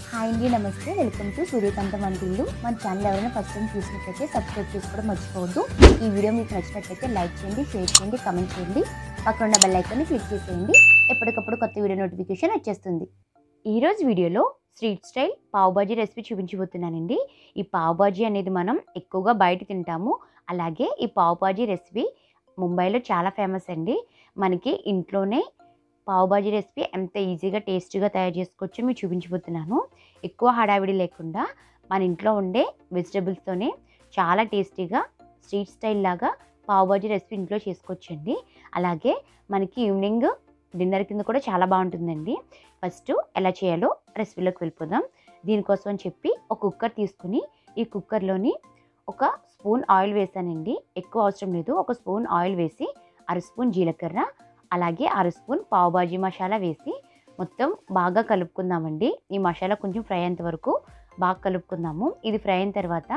hi అండి నమస్తే welcome to సూర్యకాంత వంటిల్లు మన ఛానల్ ఎవరైనా ఫస్ట్ టైం చూసినట్లయితే సబ్స్క్రైబ్ చేసుకోవడం మర్చిపోవద్దు ఈ వీడియో మీకు నచ్చినట్లయితే లైక్ చేయండి షేర్ చేయండి కమెంట్ చేయండి పక్కన ఉన్న బెల్ ఐకాన్ని క్లిక్ చేసేయండి ఎప్పటికప్పుడు కొత్త వీడియో నోటిఫికేషన్ వచ్చేస్తుంది ఈరోజు వీడియోలో street style pav bhaji recipe చూపించబోతున్నానండి ఈ పావ్ బాజీ అనేది మనం ఎక్కువగా బయట తింటాము అలాగే ఈ పావ్ బాజీ రెసిపీ ముంబైలో చాలా ఫేమస్ అండి మనకి ఇంట్లోనే పావ్ బాజీ రెసిపీ ఎంత ఈజీగా టేస్టీగా తయారు చేసుకోవచ్చో మీకు చూపించబోతున్నాను ఎక్కువ హడావిడి లేకుండా మన ఇంట్లో ఉండే వెజిటబుల్స్తోనే చాలా టేస్టీగా స్ట్రీట్ స్టైల్ లాగా పావ్ బాజీ రెసిపీ ఇంట్లో చేసుకోవచ్చండి అలాగే మనకి ఈవినింగ్ డిన్నర్ కింద కూడా చాలా బాగుంటుందండి ఫస్ట్ ఎలా చేయాలో రెసిపీలోకి వెళ్ళిపోదాం దీనికోసం అని చెప్పి ఒక కుక్కర్ తీసుకుని ఈ కుక్కర్లోని ఒక స్పూన్ ఆయిల్ వేసానండి ఎక్కువ అవసరం లేదు ఒక స్పూన్ ఆయిల్ వేసి అర స్పూన్ జీలకర్ర అలాగే అర స్పూన్ పావు బాజీ మసాలా వేసి మొత్తం బాగా కలుపుకుందామండి ఈ మసాలా కొంచెం ఫ్రై అయ్యేంత వరకు బాగా కలుపుకుందాము ఇది ఫ్రై అయిన తర్వాత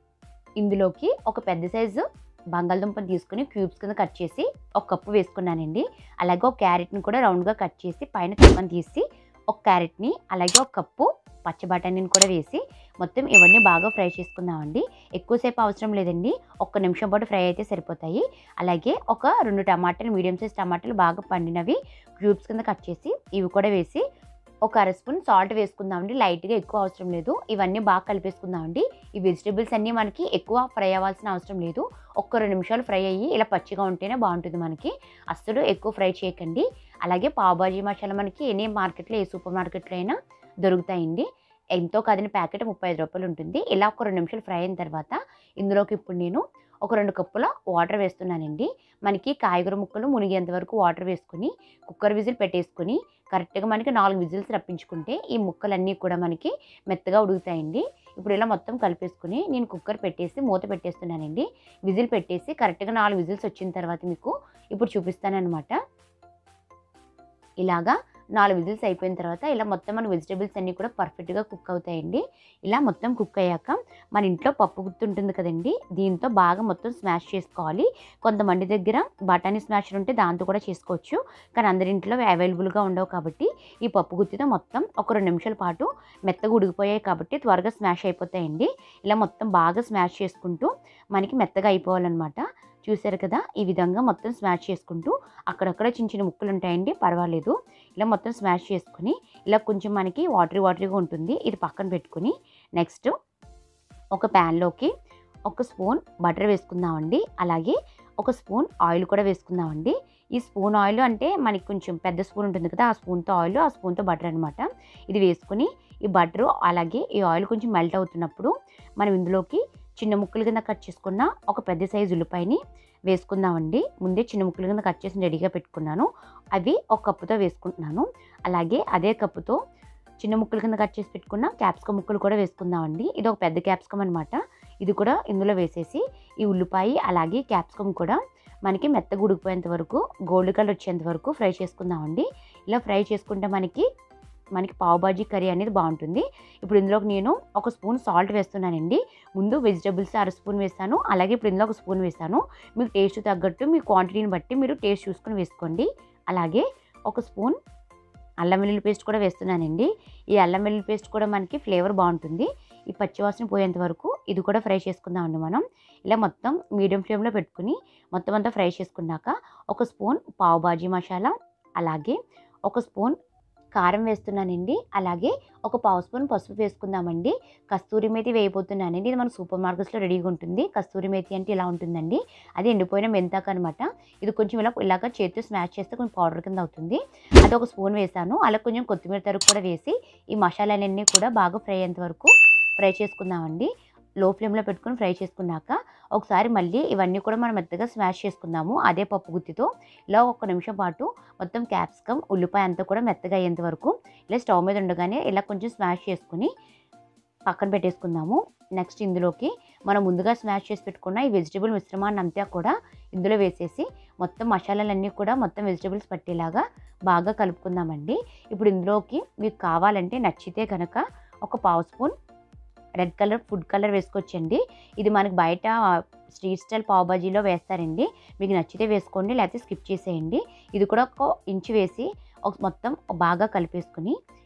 ఇందులోకి ఒక పెద్ద సైజు బంగాళదుంపని తీసుకుని క్యూబ్స్ కింద కట్ చేసి ఒక కప్పు వేసుకున్నానండి అలాగే ఒక క్యారెట్ని కూడా రౌండ్గా కట్ చేసి పైన కప్పని తీసి ఒక క్యారెట్ని అలాగే ఒక కప్పు పచ్చ బఠానీని కూడా వేసి మొత్తం ఇవన్నీ బాగా ఫ్రై చేసుకుందామండి ఎక్కువసేపు అవసరం లేదండి ఒక్క నిమిషం పాటు ఫ్రై అయితే సరిపోతాయి అలాగే ఒక రెండు టమాటాలు మీడియం సైజ్ టమాటాలు బాగా పండినవి క్యూబ్స్ కింద కట్ చేసి ఇవి కూడా వేసి ఒక అర స్పూన్ సాల్ట్ వేసుకుందామండి లైట్గా ఎక్కువ అవసరం లేదు ఇవన్నీ బాగా కలిపేసుకుందామండి ఈ వెజిటేబుల్స్ అన్నీ మనకి ఎక్కువ ఫ్రై అవ్వాల్సిన అవసరం లేదు ఒక్క రెండు నిమిషాలు ఫ్రై అయ్యి ఇలా పచ్చిగా ఉంటేనే బాగుంటుంది మనకి అస్సలు ఎక్కువ ఫ్రై చేయకండి అలాగే పావుబాజీ మసాలా మనకి ఎనీ మార్కెట్లో ఏ సూపర్ మార్కెట్లో అయినా దొరుకుతాయండి ఎంతో కాదని ప్యాకెట్ ముప్పై ఐదు రూపాయలు ఉంటుంది ఇలా ఒక రెండు నిమిషాలు ఫ్రై అయిన తర్వాత ఇందులోకి ఇప్పుడు నేను ఒక రెండు కప్పుల వాటర్ వేస్తున్నానండి మనకి కాయగూర ముక్కలు మునిగేంత వరకు వాటర్ వేసుకుని కుక్కర్ విజిల్ పెట్టేసుకుని కరెక్ట్గా మనకి నాలుగు విజిల్స్ రప్పించుకుంటే ఈ ముక్కలన్నీ కూడా మనకి మెత్తగా ఉడుకుతాయండి ఇప్పుడు ఇలా మొత్తం కలిపేసుకుని నేను కుక్కర్ పెట్టేసి మూత పెట్టేస్తున్నానండి విజిల్ పెట్టేసి కరెక్ట్గా నాలుగు విజిల్స్ వచ్చిన తర్వాత మీకు ఇప్పుడు చూపిస్తానమాట ఇలాగా నాలుగు విజిల్స్ అయిపోయిన తర్వాత ఇలా మొత్తం మన వెజిటేబుల్స్ అన్నీ కూడా పర్ఫెక్ట్గా కుక్ అవుతాయండి ఇలా మొత్తం కుక్ అయ్యాక మన ఇంట్లో పప్పు గుత్తి ఉంటుంది కదండి దీంతో బాగా మొత్తం స్మాష్ చేసుకోవాలి కొంతమంది దగ్గర బఠానీ స్మాషర్ ఉంటే దాంతో కూడా చేసుకోవచ్చు కానీ అందరి ఇంట్లో అవైలబుల్గా ఉండవు కాబట్టి ఈ పప్పు గుత్తితో మొత్తం ఒక రెండు నిమిషాల పాటు మెత్తగా ఉడికిపోయాయి కాబట్టి త్వరగా స్మాష్ అయిపోతాయండి ఇలా మొత్తం బాగా స్మాష్ చేసుకుంటూ మనకి మెత్తగా అయిపోవాలన్నమాట చూసారు కదా ఈ విధంగా మొత్తం స్మాష్ చేసుకుంటూ అక్కడక్కడ చిన్న చిన్న ముక్కలు ఉంటాయండి పర్వాలేదు ఇలా మొత్తం స్మాష్ చేసుకుని ఇలా కొంచెం మనకి వాటరీ వాటరీగా ఉంటుంది ఇది పక్కన పెట్టుకుని నెక్స్ట్ ఒక ప్యాన్లోకి ఒక స్పూన్ బటర్ వేసుకుందామండి అలాగే ఒక స్పూన్ ఆయిల్ కూడా వేసుకుందామండి ఈ స్పూన్ ఆయిల్ అంటే మనకి కొంచెం పెద్ద స్పూన్ ఉంటుంది కదా ఆ స్పూన్తో ఆయిల్ ఆ స్పూన్తో బటర్ అనమాట ఇది వేసుకుని ఈ బటర్ అలాగే ఈ ఆయిల్ కొంచెం మెల్ట్ అవుతున్నప్పుడు మనం ఇందులోకి చిన్న ముక్కలు కింద కట్ చేసుకున్న ఒక పెద్ద సైజు ఉల్లిపాయని వేసుకుందామండి ముందే చిన్న ముక్కలు కింద కట్ చేసి రెడీగా పెట్టుకున్నాను అవి ఒక కప్పుతో వేసుకుంటున్నాను అలాగే అదే కప్పుతో చిన్న ముక్కల కింద కట్ చేసి పెట్టుకున్న క్యాప్సికమ్ ముక్కలు కూడా వేసుకుందామండి ఇది ఒక పెద్ద క్యాప్సికమ్ అనమాట ఇది కూడా ఇందులో వేసేసి ఈ ఉల్లిపాయ అలాగే క్యాప్సికమ్ కూడా మనకి మెత్తగా ఉడికిపోయేంత వరకు గోల్డ్ కలర్ వచ్చేంత వరకు ఫ్రై చేసుకుందామండి ఇలా ఫ్రై చేసుకుంటే మనకి మనకి పావుబాజీ కర్రీ అనేది బాగుంటుంది ఇప్పుడు ఇందులోకి నేను ఒక స్పూన్ సాల్ట్ వేస్తున్నానండి ముందు వెజిటబుల్స్ అర స్పూన్ వేస్తాను అలాగే ఇప్పుడు ఇందులో ఒక స్పూన్ వేస్తాను మీకు టేస్ట్ తగ్గట్టు మీ క్వాంటిటీని బట్టి మీరు టేస్ట్ చూసుకొని వేసుకోండి అలాగే ఒక స్పూన్ అల్లం వెల్లుల్లి పేస్ట్ కూడా వేస్తున్నానండి ఈ అల్లం వెల్లుల్లి పేస్ట్ కూడా మనకి ఫ్లేవర్ బాగుంటుంది ఈ పచ్చివాసన పోయేంత వరకు ఇది కూడా ఫ్రై చేసుకుందామండి మనం ఇలా మొత్తం మీడియం ఫ్లేమ్లో పెట్టుకుని మొత్తం అంతా ఫ్రై చేసుకున్నాక ఒక స్పూన్ పావు బాజీ మసాలా అలాగే ఒక స్పూన్ కారం వేస్తున్నానండి అలాగే ఒక పావు స్పూన్ పసుపు వేసుకుందామండి కస్తూరి మేతి వేయబోతున్నానండి ఇది మన సూపర్ మార్కెట్స్లో రెడీగా ఉంటుంది కస్తూరి మేతి అంటే ఇలా ఉంటుందండి అది ఎండిపోయిన మెంతాక అనమాట ఇది కొంచెం ఇలా ఇలాగ చేతితో స్మాష్ చేస్తే కొంచెం పౌడర్ కింద అవుతుంది అది ఒక స్పూన్ వేసాను అలా కొంచెం కొత్తిమీర తరుగు కూడా వేసి ఈ మసాలాలన్నీ కూడా బాగా ఫ్రై అయ్యేంత వరకు ఫ్రై చేసుకుందామండి లో ఫ్లేమ్లో పెట్టుకుని ఫ్రై చేసుకున్నాక ఒకసారి మళ్ళీ ఇవన్నీ కూడా మనం మెత్తగా స్మాష్ చేసుకుందాము అదే పప్పు గుత్తితో ఇలా ఒక నిమిషం పాటు మొత్తం క్యాప్సికమ్ ఉల్లిపాయ అంతా కూడా మెత్తగా అయ్యేంత వరకు ఇలా స్టవ్ మీద ఉండగానే ఇలా కొంచెం స్మాష్ చేసుకుని పక్కన పెట్టేసుకుందాము నెక్స్ట్ ఇందులోకి మనం ముందుగా స్మాష్ చేసి పెట్టుకున్న ఈ వెజిటేబుల్ మిశ్రమాన్ని అంతా కూడా ఇందులో వేసేసి మొత్తం మసాలాలన్నీ కూడా మొత్తం వెజిటేబుల్స్ పట్టేలాగా బాగా కలుపుకుందామండి ఇప్పుడు ఇందులోకి మీకు కావాలంటే నచ్చితే కనుక ఒక పావు spoon red colour food colour వేసుకోవచ్చండి ఇది మనకి బయట స్ట్రీట్ స్టైల్ పావ్ బాజీలో వేస్తారండి మీకు నచ్చితే వేసుకోండి లేకపోతే స్కిప్ చేసేయండి ఇది కూడా ఒక ఇంచు వేసి ఒక మొత్తం బాగా కలిపేసుకుని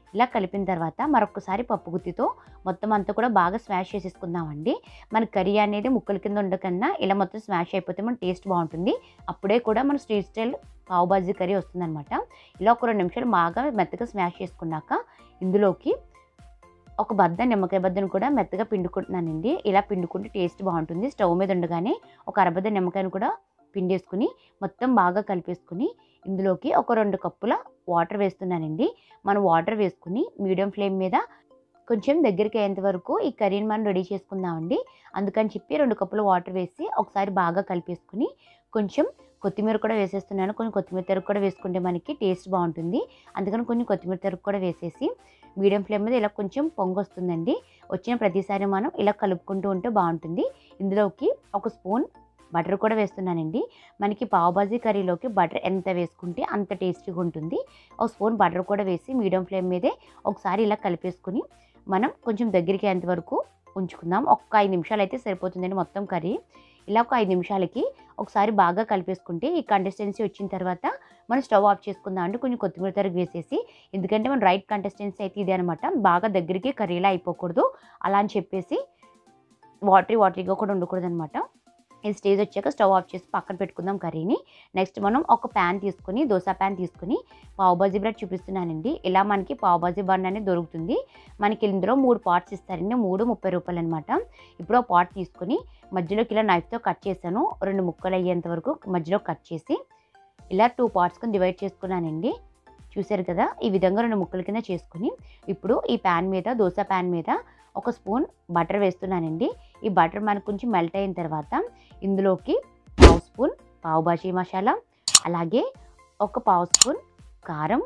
ఇలా కలిపిన తర్వాత మరొకసారి పప్పు గుత్తితో మొత్తం అంతా కూడా బాగా స్మాష్ చేసేసుకుందామండి మన కర్రీ అనేది ముక్కల కింద ఉండకన్నా ఇలా మొత్తం స్మాష్ అయిపోతే మన టేస్ట్ బాగుంటుంది అప్పుడే కూడా మన స్ట్రీట్ స్టైల్ పావు బాజీ కర్రీ వస్తుందన్నమాట ఇలా ఒక రెండు నిమిషాలు బాగా మెత్తగా స్మాష్ చేసుకున్నాక ఇందులోకి ఒక బద్ద నిమ్మకాయ బద్దను కూడా మెత్తగా పిండుకుంటున్నానండి ఇలా పిండుకుంటే టేస్ట్ బాగుంటుంది స్టవ్ మీద ఉండగానే ఒక అరబద్ద నిమ్మకాయను కూడా పిండేసుకుని మొత్తం బాగా కలిపేసుకుని ఇందులోకి ఒక రెండు కప్పుల వాటర్ వేస్తున్నానండి మనం వాటర్ వేసుకుని మీడియం ఫ్లేమ్ మీద కొంచెం దగ్గరికి అయ్యేంత వరకు ఈ కర్రీని మనం రెడీ చేసుకుందామండి అందుకని చెప్పి రెండు కప్పుల వాటర్ వేసి ఒకసారి బాగా కలిపేసుకుని కొంచెం కొత్తిమీర కూడా వేసేస్తున్నాను కొంచెం కొత్తిమీర తరుగు కూడా వేసుకుంటే మనకి టేస్ట్ బాగుంటుంది అందుకని కొంచెం కొత్తిమీర తరుగు కూడా వేసేసి మీడియం ఫ్లేమ్ మీద ఇలా కొంచెం పొంగు వస్తుందండి వచ్చిన ప్రతిసారి మనం ఇలా కలుపుకుంటూ ఉంటే బాగుంటుంది ఇందులోకి ఒక స్పూన్ బటర్ కూడా వేస్తున్నానండి మనకి పావుబాజీ కర్రీలోకి బటర్ ఎంత వేసుకుంటే అంత టేస్టీగా ఉంటుంది ఒక స్పూన్ బటర్ కూడా వేసి మీడియం ఫ్లేమ్ మీదే ఒకసారి ఇలా కలిపేసుకుని మనం కొంచెం దగ్గరికి అయ్యేంత వరకు ఉంచుకుందాం ఒక్క ఐదు నిమిషాలు అయితే సరిపోతుందండి మొత్తం కర్రీ ఇలా ఒక ఐదు నిమిషాలకి ఒకసారి బాగా కలిపేసుకుంటే ఈ కంసిస్టెన్సీ వచ్చిన తర్వాత మనం స్టవ్ ఆఫ్ చేసుకుందాం అంటే కొంచెం కొత్తిమీర తరుగు వేసేసి ఎందుకంటే మన రైట్ కంసిస్టెన్సీ అయితే ఇదే అనమాట బాగా దగ్గరికి కర్రీలా అయిపోకూడదు అలా అని చెప్పేసి వాటరీ వాటరీగా కూడా ఉండకూడదు అనమాట ఈ స్టేజ్ వచ్చాక స్టవ్ ఆఫ్ చేసి పక్కన పెట్టుకుందాం కర్రీని నెక్స్ట్ మనం ఒక ప్యాన్ తీసుకుని దోశ ప్యాన్ తీసుకుని పావుబాజీ బ్రెడ్ చూపిస్తున్నానండి ఇలా మనకి పావుబాజీ బన్ అనేది దొరుకుతుంది మనకి ఇందులో మూడు పార్ట్స్ ఇస్తారండి మూడు ముప్పై రూపాయలు అనమాట ఇప్పుడు ఒక పార్ట్ తీసుకుని మధ్యలోకి ఇలా నైఫ్తో కట్ చేశాను రెండు ముక్కలు అయ్యేంత వరకు మధ్యలో కట్ చేసి ఇలా టూ పార్ట్స్కి డివైడ్ చేసుకున్నానండి చూశారు కదా ఈ విధంగా రెండు ముక్కల కింద చేసుకుని ఇప్పుడు ఈ ప్యాన్ మీద దోశ ప్యాన్ మీద ఒక స్పూన్ బటర్ వేస్తున్నానండి ఈ బటర్ మనకు కొంచెం మెల్ట్ అయిన తర్వాత ఇందులోకి పావు స్పూన్ పావు బాజీ మసాలా అలాగే ఒక పావు స్పూన్ కారం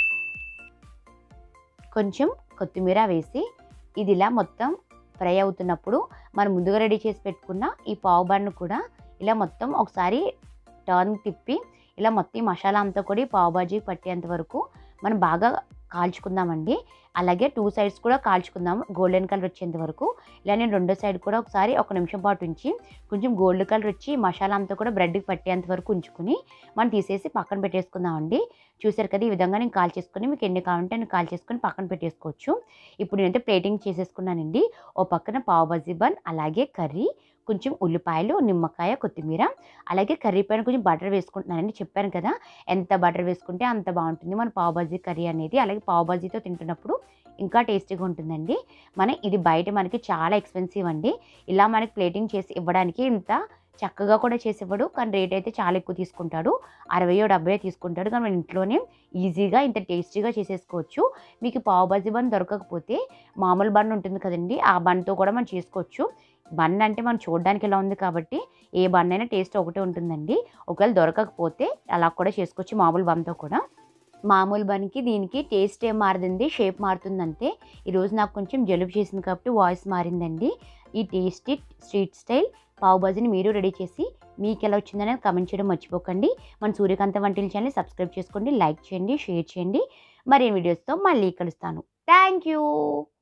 కొంచెం కొత్తిమీర వేసి ఇది ఇలా మొత్తం ఫ్రై అవుతున్నప్పుడు మనం ముందుగా రెడీ చేసి పెట్టుకున్న ఈ పావు బన్ను కూడా ఇలా మొత్తం ఒకసారి టర్న్ తిప్పి ఇలా మొత్తం ఈ మసాలా అంతా కూడా ఈ పావు బాజీ పట్టేంత వరకు మనం బాగా కాల్చుకుందామండి అలాగే టూ సైడ్స్ కూడా కాల్చుకుందాం గోల్డెన్ కలర్ వచ్చేంత వరకు ఇలా నేను రెండో సైడ్ కూడా ఒకసారి ఒక నిమిషం పాటు ఉంచి కొంచెం గోల్డ్ కలర్ వచ్చి మసాలా అంతా కూడా బ్రెడ్కి పట్టేంత వరకు ఉంచుకుని మనం తీసేసి పక్కన పెట్టేసుకుందామండి చూసారు కదా ఈ విధంగా నేను కాల్ చేసుకుని మీకు ఎన్ని కావాలంటే నేను కాల్ చేసుకుని పక్కన పెట్టేసుకోవచ్చు ఇప్పుడు నేనైతే ప్లేటింగ్ చేసేసుకున్నానండి ఓ పక్కన పావు బజీ బన్ అలాగే కర్రీ కొంచెం ఉల్లిపాయలు నిమ్మకాయ కొత్తిమీర అలాగే కర్రీ పైన కొంచెం బటర్ వేసుకుంటున్నానండి చెప్పాను కదా ఎంత బటర్ వేసుకుంటే అంత బాగుంటుంది మన పావు బజీ కర్రీ అనేది అలాగే పావు బజీతో తింటున్నప్పుడు ఇంకా టేస్టీగా ఉంటుందండి మన ఇది బయట మనకి చాలా ఎక్స్పెన్సివ్ అండి ఇలా మనకి ప్లేటింగ్ చేసి ఇవ్వడానికి ఇంత చక్కగా కూడా చేసి ఇవ్వడు కానీ రేట్ అయితే చాలా ఎక్కువ తీసుకుంటాడు అరవయో డెబ్బై తీసుకుంటాడు కానీ మన ఇంట్లోనే ఈజీగా ఇంత టేస్టీగా చేసేసుకోవచ్చు మీకు పావు బజీ బన్ దొరకకపోతే మామూలు బన్ ఉంటుంది కదండి ఆ బన్తో కూడా మనం చేసుకోవచ్చు బన్ అంటే మనం చూడడానికి ఎలా ఉంది కాబట్టి ఏ బన్ అయినా టేస్ట్ ఒకటే ఉంటుందండి ఒకవేళ దొరకకపోతే అలా కూడా చేసుకోవచ్చు మామూలు బన్తో కూడా మామూలు బన్కి దీనికి టేస్ట్ ఏం మారుతుంది షేప్ మారుతుందంటే ఈరోజు నాకు కొంచెం జలుబు చేసింది కాబట్టి వాయిస్ మారిందండి ఈ టేస్టీ స్ట్రీట్ స్టైల్ పావు బాజీని మీరు రెడీ చేసి మీకు ఎలా వచ్చిందనేది కమెంట్ చేయడం మర్చిపోకండి మన సూర్యకాంత వంటల ఛానల్ సబ్స్క్రైబ్ చేసుకోండి లైక్ చేయండి షేర్ చేయండి మరిన్ని వీడియోస్తో మళ్ళీ కలుస్తాను థ్యాంక్ యూ